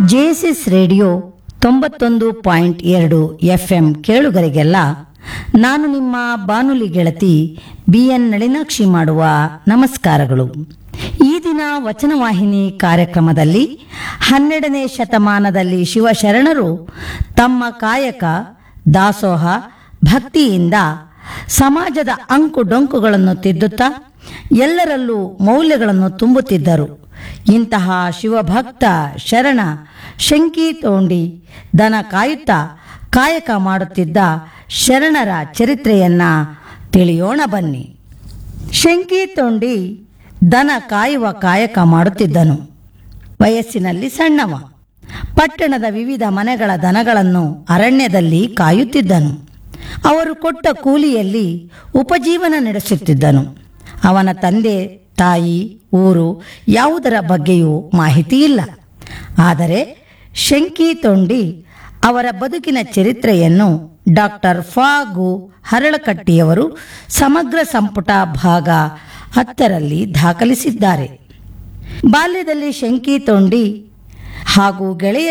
JSS radio ತೊಂಬತ್ತೊಂದು point ಎರಡು FM ಕೇಳುಗರಿಗೆಲ್ಲ ನಾನು ನಿಮ್ಮ ಬಾನುಲಿ ಗೆಳತಿ ಬಿಎನ್ ನಳಿನಾಕ್ಷಿ ಮಾಡುವ ನಮಸ್ಕಾರಗಳು ಈ ದಿನ ವಚನವಾಹಿನಿ ಕಾರ್ಯಕ್ರಮದಲ್ಲಿ ಹನ್ನೆರಡನೇ ಶತಮಾನದಲ್ಲಿ ಶಿವಶರಣರು ತಮ್ಮ ಕಾಯಕ ದಾಸೋಹ ಭಕ್ತಿಯಿಂದ ಸಮಾಜದ ಅಂಕು ಡೊಂಕುಗಳನ್ನು ತಿದ್ದುತ್ತಾ ಎಲ್ಲರಲ್ಲೂ ಮೌಲ್ಯಗಳನ್ನು ತುಂಬುತ್ತಿದ್ದರು ಇಂತಹ ಶಿವಭಕ್ತ ಶರಣ ಶಂಕಿ ತೋಂಡಿ ದನ ಕಾಯುತ್ತಾ ಕಾಯಕ ಮಾಡುತ್ತಿದ್ದ ಶರಣರ ಚರಿತ್ರೆಯನ್ನ ತಿಳಿಯೋಣ ಬನ್ನಿ ಶಂಕಿ ತೋಂಡಿ ದನ ಕಾಯುವ ಕಾಯಕ ಮಾಡುತ್ತಿದ್ದನು ವಯಸ್ಸಿನಲ್ಲಿ ಸಣ್ಣವ ಪಟ್ಟಣದ ವಿವಿಧ ಮನೆಗಳ ದನಗಳನ್ನು ಅರಣ್ಯದಲ್ಲಿ ಕಾಯುತ್ತಿದ್ದನು ಅವರು ಕೊಟ್ಟ ಕೂಲಿಯಲ್ಲಿ ಉಪಜೀವನ ನಡೆಸುತ್ತಿದ್ದನು ಅವನ ತಂದೆ ತಾಯಿ ಊರು ಯಾವುದರ ಬಗ್ಗೆಯೂ ಮಾಹಿತಿ ಇಲ್ಲ ಆದರೆ ಶಂಕಿ ತೊಂಡಿ ಅವರ ಬದುಕಿನ ಚರಿತ್ರೆಯನ್ನು ಡಾಕ್ಟರ್ ಫಾಗು ಹರಳಕಟ್ಟಿಯವರು ಸಮಗ್ರ ಸಂಪುಟ ಭಾಗ ಹತ್ತರಲ್ಲಿ ದಾಖಲಿಸಿದ್ದಾರೆ ಬಾಲ್ಯದಲ್ಲಿ ಶಂಕಿ ತೊಂಡಿ ಹಾಗೂ ಗೆಳೆಯ